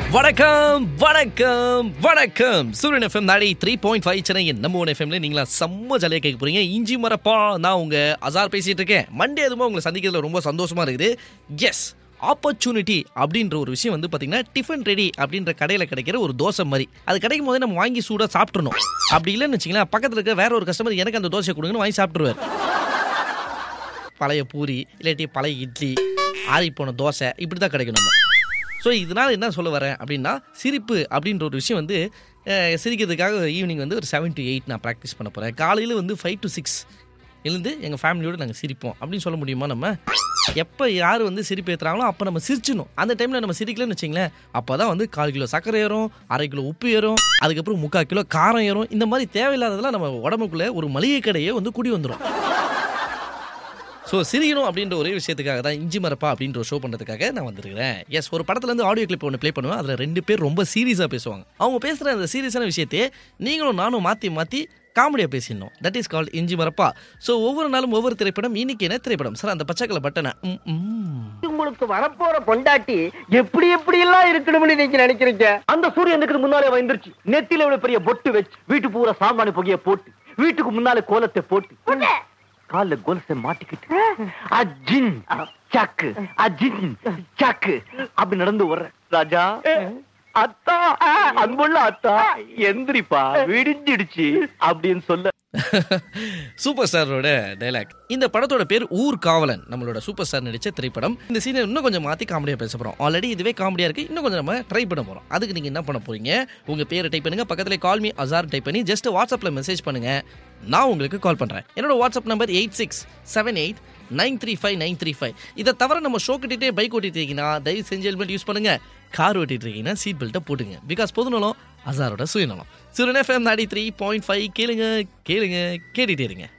வணக்கம் வணக்கம் வணக்கம் சூரியன் எஃப்எம் நாடி த்ரீ பாயிண்ட் ஃபைவ் சென்னையின் நம்ம ஒன் எஃப்எம்ல நீங்களா செம்ம ஜாலியாக கேட்க போறீங்க இஞ்சி மரப்பா நான் உங்க அசார் பேசிட்டு இருக்கேன் மண்டே அதுமா உங்களை சந்திக்கிறதுல ரொம்ப சந்தோஷமா இருக்குது எஸ் ஆப்பர்ச்சுனிட்டி அப்படின்ற ஒரு விஷயம் வந்து பார்த்தீங்கன்னா டிஃபன் ரெடி அப்படின்ற கடையில் கிடைக்கிற ஒரு தோசை மாதிரி அது கிடைக்கும் போதே நம்ம வாங்கி சூடாக சாப்பிட்றணும் அப்படி இல்லைன்னு வச்சிங்களேன் பக்கத்தில் இருக்க வேற ஒரு கஸ்டமர் எனக்கு அந்த தோசை கொடுங்கன்னு வாங்கி சாப்பிட்ருவார் பழைய பூரி இல்லாட்டி பழைய இட்லி ஆறி போன தோசை இப்படி தான் கிடைக்கும் நம்ம ஸோ இதனால் என்ன சொல்ல வரேன் அப்படின்னா சிரிப்பு அப்படின்ற ஒரு விஷயம் வந்து அஹ், சிரிக்கிறதுக்காக ஈவினிங் வந்து ஒரு செவன் டு எயிட் நான் ப்ராக்டிஸ் பண்ண போகிறேன் காலையில் வந்து ஃபைவ் டு சிக்ஸ் எழுந்து எங்கள் ஃபேமிலியோடு நாங்கள் சிரிப்போம் அப்படின்னு சொல்ல முடியுமா நம்ம எப்போ யார் வந்து சிரிப்பு ஏற்றுறாங்களோ அப்போ நம்ம சிரிச்சிடணும் அந்த டைமில் நம்ம சிரிக்கலன்னு வச்சிங்களேன் அப்போ தான் வந்து கால் கிலோ சர்க்கரை ஏறும் அரை கிலோ உப்பு ஏறும் அதுக்கப்புறம் முக்கால் கிலோ காரம் ஏறும் இந்த மாதிரி தேவையில்லாததெல்லாம் நம்ம உடம்புக்குள்ளே ஒரு மளிகை கடையே வந்து குடி வந்துடும் ஸோ சிரிக்கணும் அப்படின்ற ஒரே விஷயத்துக்காக தான் இஞ்சி மரப்பா அப்படின்ற ஒரு ஷோ பண்ணுறதுக்காக நான் வந்திருக்கிறேன் எஸ் ஒரு படத்துல இருந்து ஆடியோ கிளிப் ஒன்று ப்ளே பண்ணுவேன் அதில் ரெண்டு பேர் ரொம்ப சீரியஸாக பேசுவாங்க அவங்க பேசுகிற அந்த சீரியஸான விஷயத்தையே நீங்களும் நானும் மாற்றி மாற்றி காமெடியாக பேசிடணும் தட் இஸ் கால்ட் இஞ்சி மரப்பா ஸோ ஒவ்வொரு நாளும் ஒவ்வொரு திரைப்படம் இன்னைக்கு என்ன திரைப்படம் சார் அந்த பச்சைக்கலை பட்டனை ம், ம். உங்களுக்கு வரப்போற பொண்டாட்டி எப்படி எப்படி எல்லாம் இருக்கணும்னு நீங்க நினைக்கிறீங்க அந்த சூரியனுக்கு முன்னாலே வந்துருச்சு நெத்தியில இவ்வளவு பெரிய பொட்டு வச்சு வீட்டு பூரா சாமானி புகைய போட்டு வீட்டுக்கு முன்னாலே கோலத்தை போட்டு கால்ல கொலுசை மாட்டிக்கிட்டு அஜின் சாக்கு அஜின் சாக்கு அப்படி நடந்து வர்ற ராஜா அத்தா அன்புள்ள அத்தா எந்திரிப்பா விடிஞ்சிடுச்சு அப்படின்னு சொல்ல சூப்பர் ஸ்டாரோட டைலாக் இந்த படத்தோட பேர் ஊர் காவலன் நம்மளோட சூப்பர் ஸ்டார் நடிச்ச திரைப்படம் இந்த சீனை இன்னும் கொஞ்சம் மாற்றி காமெடியாக பேச போகிறோம் ஆல்ரெடி இதுவே காமெடியாக இருக்குது இன்னும் கொஞ்சம் நம்ம ட்ரை பண்ண போகிறோம் அதுக்கு நீங்கள் என்ன பண்ண போறீங்க உங்கள் பேரை டைப் பண்ணுங்க பக்கத்தில் கால் மீ அசார் டைப் பண்ணி ஜஸ்ட் வாட்ஸ்அப்பில் மெசேஜ் பண்ணுங்க நான் உங்களுக்கு கால் பண்ணுறேன் என்னோட WhatsApp number eight six seven eight nine three five nine three five இதை தவிர நம்ம ஷோ கட்டிட்டே பைக் ஓட்டிட்டு இருக்கீங்கன்னா தயவு செஞ்சு ஹெல்மெட் யூஸ் பண்ணுங்க கார் ஓட்டிட்டு இருக்கீங்கன்னா சீட் பெல்ட்டை போட்டுங்க பிகாஸ் பொதுநலம் அசாரோட சுயநலம் சுரன் எஃப்எம் நாடி த்ரீ பாயிண்ட் ஃபைவ் கேளுங்க கேளுங்க கேட்டுட்டே இருங்க